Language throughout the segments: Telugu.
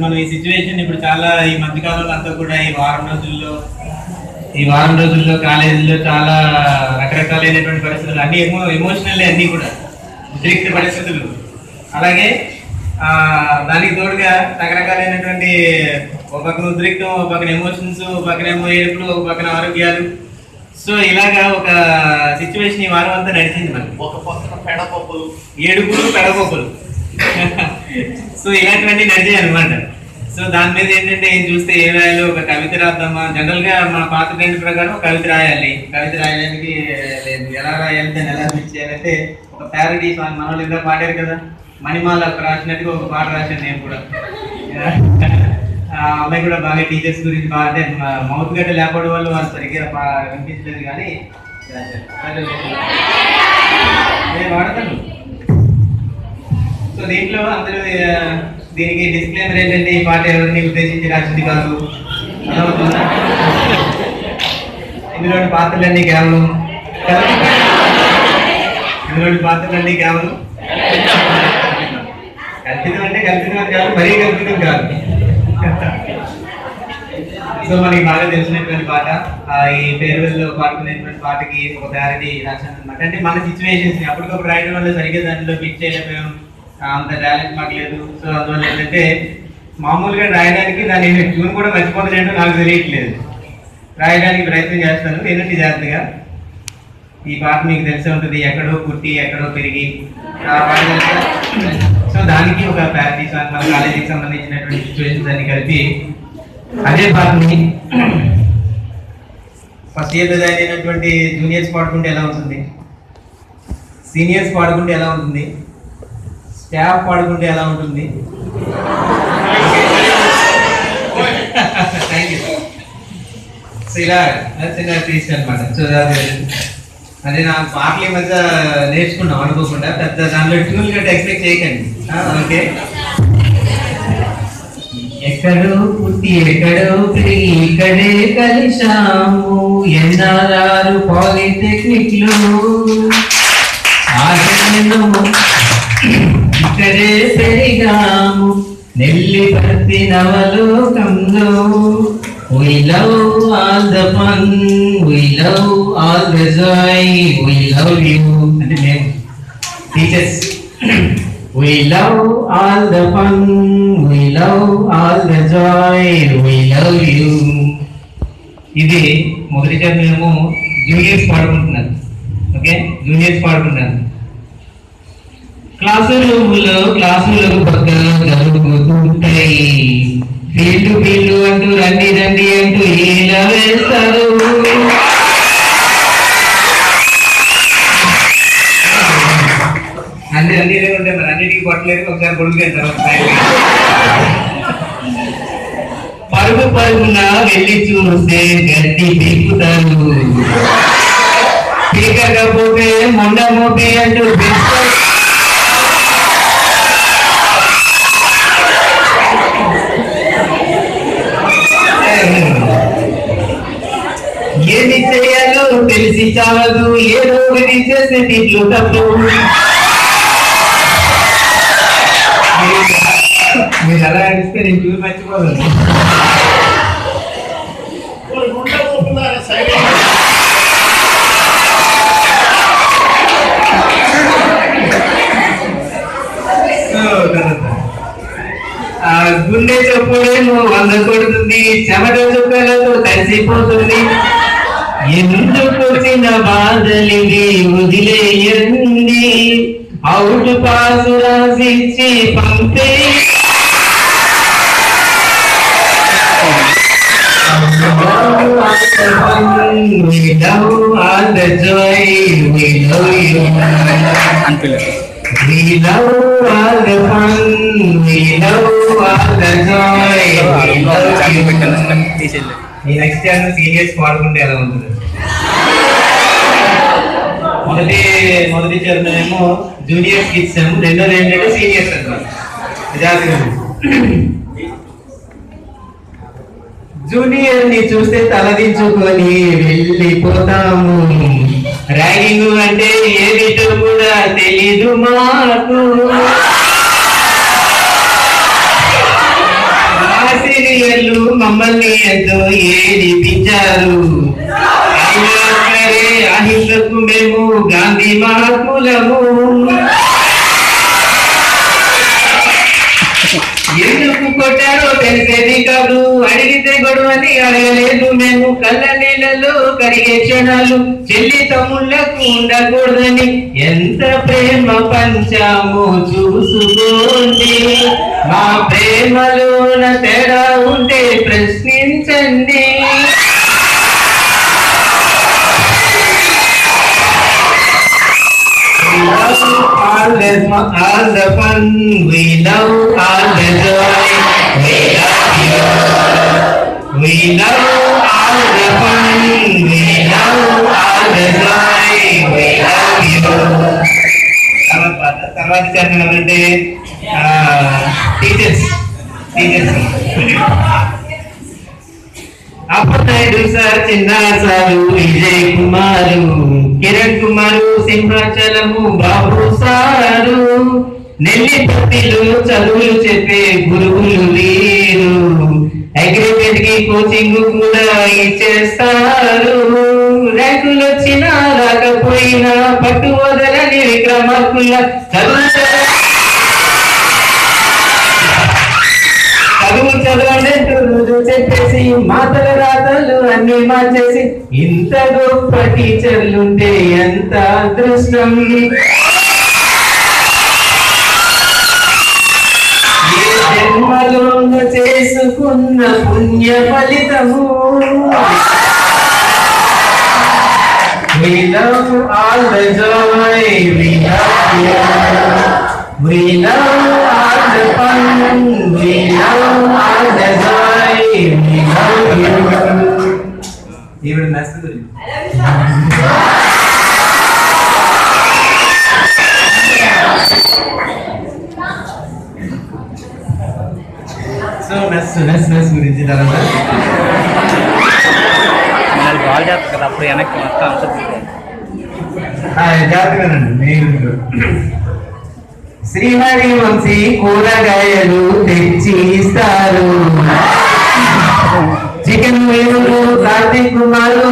మనం ఈ సిచ్యువేషన్ ఇప్పుడు చాలా ఈ మధ్య కాలంలో అంతా కూడా ఈ వారం రోజుల్లో ఈ వారం రోజుల్లో కాలేజీలో చాలా రకరకాలైనటువంటి పరిస్థితులు అన్ని ఎమో ఎమోషనల్ అన్ని కూడా ఉద్రిక్త పరిస్థితులు అలాగే ఆ, దానికి తోడుగా రకరకాలైనటువంటి ఒక పక్కన ఉద్రిక్తం ఒక పక్కన ఎమోషన్స్ ఒక పక్కన ఏమో ఏడుపులు ఒక పక్కన ఆరోగ్యాలు సో ఇలాగా ఒక సిచ్యువేషన్ ఈ వారం అంతా నడిచింది మనకి ఒక పక్కన పెడపప్పులు ఏడుపులు పెడగొప్పులు సో ఇలాంటివన్నీ నడిచాయి అనమాట సో దాని మీద ఏంటంటే ఏం చూస్తే ఏం రాయాలి ఒక కవిత రాద్దామా జనరల్ గా మన పాత ట్రెండ్ ప్రకారం ఒక కవిత రాయాలి కవిత రాయడానికి లేదు ఎలా రాయాలి దాన్ని ఎలా మిక్స్ చేయాలంటే ఒక ప్యారడీ సాంగ్ మన వాళ్ళు ఇందాక పాడారు కదా మణిమాల రాసినట్టుగా ఒక పాట రాశాను నేను కూడా ఆ అమ్మాయి కూడా బాగా టీచర్స్ గురించి బాగా అంటే మౌత్ గట్ట లేకపోవడం వల్ల వాళ్ళు సరిగ్గా బా- వినిపించలేదు కానీ రాశారు. నేను వాడతాను సో దీంట్లో అందరూ ఆ, దీనికి డిస్క్లైమర్ ఏంటంటే ఈ పాట ఎవరిని ఉద్దేశించి రాసింది కాదు అర్థమవుతుందా ఇందులోని పాత్రలన్నీ కేవలం ఇందులోని పాత్రలన్నీ కేవలం కల్పితం అంటే కల్పితం అని కాదు మరీ కల్పితం కాదు సో మనకి బాగా తెలిసినటువంటి పాట ఆ, ఈ ఫేర్వెల్ లో పాడుకునేటువంటి పాటకి ఒక ప్యారడీ రాశాను అనమాట అంటే మన సిచ్యువేషన్స్ అప్పటికప్పుడు రాయడం వల్ల సరిగ్గా దాంట్లో పిక్ చేయలేకపోయాం ఆ, అంత టాలెంట్ మాకు లేదు సో అందువల్ల ఏంటంటే మామూలుగా రాయడానికి దాని ట్యూన్ కూడా మర్చిపోతున్నట్టు నాకు తెలియట్లేదు రాయడానికి ప్రయత్నం చేస్తాను వినండి జాగ్రత్తగా ఈ పాట మీకు తెలిసే ఉంటుంది ఎక్కడో పుట్టి ఎక్కడో పెరిగి ఆ పాట తెలుసా? సో దానికి ఒక ప్యారడీ సాంగ్ మన కాలేజీకి సంబంధించినటువంటి సిచ్యువేషన్స్ అన్ని కలిపి అదే పాటని ఫస్ట్ ఇయర్ జాయిన్ అయినటువంటి జూనియర్స్ పాడుకుంటే ఎలా ఉంటుంది సీనియర్స్ పాడుకుంటే ఎలా ఉంటుంది స్టాఫ్ పాడుకుంటే ఎలా ఉంటుంది థ్యాంక్ యూ సో ఇలా అది చిన్న ట్రీస్ట్ అనమాట సో అది అదే నా పాటలు ఈ మధ్య నేర్చుకున్నాం అనుకోకుండా పెద్ద దాంట్లో ట్యూన్ గట్రా ఎక్స్పెక్ట్ చేయకండి ఓకే ఎక్కడో పుట్టి ఎక్కడో పెరిగి ఇక్కడే కలిశాము ఎన్ఆర్ఆర్ పాలిటెక్నిక్ లో ఆగమనము ఇక్కడే పెరిగాము నెల్లి పత్తి నవలోకంలో We love all the fun, we love all the joy, we love you. అంటే మేము teachers We love all the fun, we love all the joy, we love you. ఇది మొదటి చరణమేమో జూనియర్స్ పాడుకుంటున్నారు ఓకే జూనియర్స్ పాడుకుంటున్నారు క్లాసు రూములో క్లాసులు పక్కన జరుగుతుంటాయి ఫీల్డ్ ఫీల్డ్ అంటూ రండి రండి అంటూ ఇలా వేస్తారు అన్ని అన్ని ఉంటాయి మరి అన్నిటికీ కొట్టలేదు ఒకసారి కొడుకు పరుగు పరుగున వెళ్ళి చూస్తే గట్టి పీకుతారు పీకకపోతే మొండ మోపి అంటూ బెస్ట్ ఏది చేయాలో తెలిసి చావదు ఏదో ఒకటి చేస్తే దీంట్లో తప్పు మీరు అలా అడిస్తే నేను చూసి మర్చిపోదు ఉండబోతున్నారు సైలెంట్ ఆ గుండె చప్పుడేమో వంద కొడుతుంది చెమట చుక్కలతో తడిసిపోతుంది ఎందుకొచ్చిన బాధలివి వదిలేయండి అవుట్ పాస్ రాసిచ్చి పంపే We love all the joy, we love you. We love all the fun, we love all the joy, we love you. ఈ నెక్స్ట్ ఇయర్ సీనియర్స్ పాడుకుంటే ఎలా ఉంటుంది మొదటి మొదటి చరణం ఏమో జూనియర్స్ కి ఇచ్చాము రెండోది ఏంటంటే సీనియర్స్ అన్నమాట జాగ్రత్తగా జూనియర్ ని చూస్తే తలదించుకొని వెళ్ళిపోతాము ర్యాగింగ్ అంటే ఏమిటో కూడా తెలీదు మాకు ఇయర్లు మమ్మల్ని ఎంతో ఏడిపించారు అయినా సరే అహింసకు మేము గాంధీ మహాత్ములము ఎందుకు కొట్టారో తెలిసేది కాదు అడిగితే గొడవని అడగలేదు మేము కళ్ళ నీళ్ళలో కరిగే క్షణాలు చెల్లి తమ్ముళ్ళకు ఉండకూడదని ఎంత ప్రేమ పంచామో చూసుకోండి మా ప్రేమలోన తేడా ఉంటే ప్రశ్నించండి We love all the all the fun. We love all the joy. We love you. We love all the fun. We love all the joy. We love you. తర్వాత తర్వాత చరణం ఎవరంటే టీచర్స్ టీచర్స్ అప్పనాయుడు సార్ చిన్న సారు విజయ్ కుమారు కిరణ్ కుమారు సింహాచలము బాబు సారు నెల్లిపట్టిలో చదువులు చెప్పే గురువులు వీరు అగ్రిమెంట్ కి కోచింగ్ కూడా ఇచ్చేస్తారు ర్యాంకులు వచ్చినా రాకపోయినా పట్టు వదలని విక్రమార్కుల చదువు చదువు చదవండి రోజు చెప్పేసి మాటల రాతలు అన్ని మార్చేసి ఇంత గొప్ప టీచర్లుంటే ఎంత అదృష్టం ఏ జన్మలో చేసుకున్న పుణ్య ఫలితము We love all the joy, we love you. We love all the fun, we love all the joy, we love you. ఈవిడ message so mess mess mess గురించి తర్వాత వాళ్ళు బాల్ చేస్తారు కదా అప్పుడు వెనక్కి మొత్తం అంతా ఆ, జాగ్రత్తగానండి నేను శ్రీహరి వంశీ కూరగాయలు తెచ్చి ఇస్తారు చికెన్ వేణులు కార్తీక్ కుమారు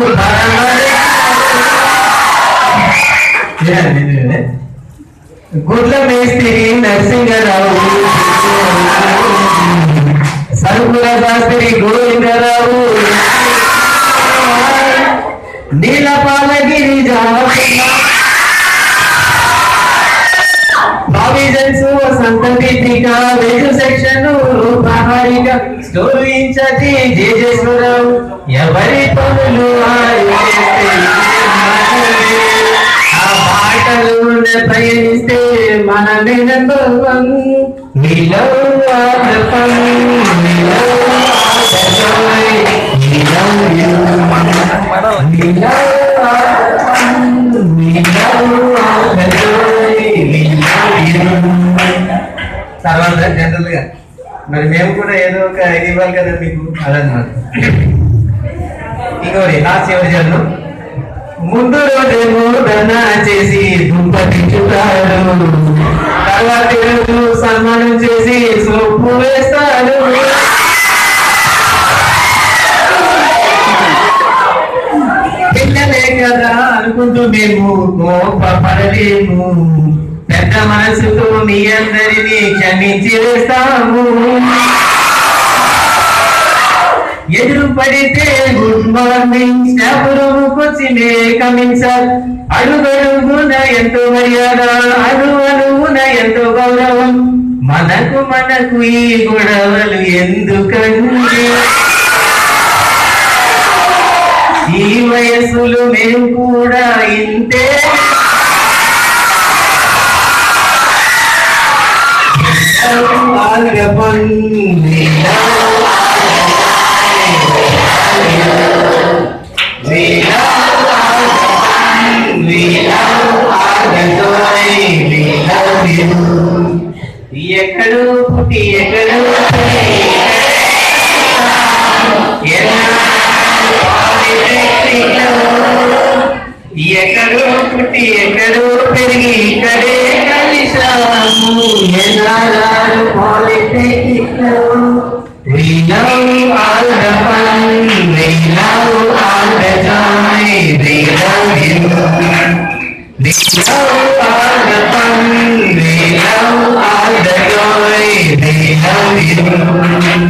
గుడ్ల మేస్త్రి నరసింగరావు సరుకుల Shastri Govindarao Neelapalagiri Janakumar provisions Vasantha Peethika veg section Rupaharika store in charge Jejeswararao ఎవరి పనులు వారు చేస్తే ఆ పాటలు ప్రయాణిస్తే మనమే number one We love all the fun, we love all the joy, we love you. We love all the fun, we love all the joy, we love you. తర్వాత జనరల్ గా మరి మేము కూడా ఏదో ఒక ఇది ఇవ్వాలి కదా మీకు అదన్నమాట ఇంకోటి లాస్ట్ ఎవరి జన్మ ముందు రోజేమో దన చేసి దుంపతించుతాడు తర్వాత రోజు సన్మానం చేసి సొప్పు వేస్తాడు పిల్లలే కదా అనుకుంటూ మేము కోపపడలేము పెద్ద మనసుతో మీ అందరినీ క్షమించి వేస్తాము ఎదురు పడితే గుడ్ మార్నింగ్ స్టాఫ్ రూమ్ వచ్చి మే కమింగ్ సార్ అడుగడుగున ఎంతో మర్యాద అడుగు అడుగున ఎంతో గౌరవం మనకు మనకు ఈ గొడవలు ఎందుకండి ఈ వయసులో మేము కూడా ఇంతే We love all the fun, we love all the joy, we love you. ఎక్కడో పుట్టి ఎక్కడో పెరిగి, ఎన్నాళ్ళు పాలిటెక్నిక్లో, ఎక్కడో పుట్టి ఎక్కడో పెరిగి ఇక్కడే కలిసాము ఎన్నాళ్ళు పాలిటెక్నిక్లో We love They love all the fun, they love all the joy, they love you.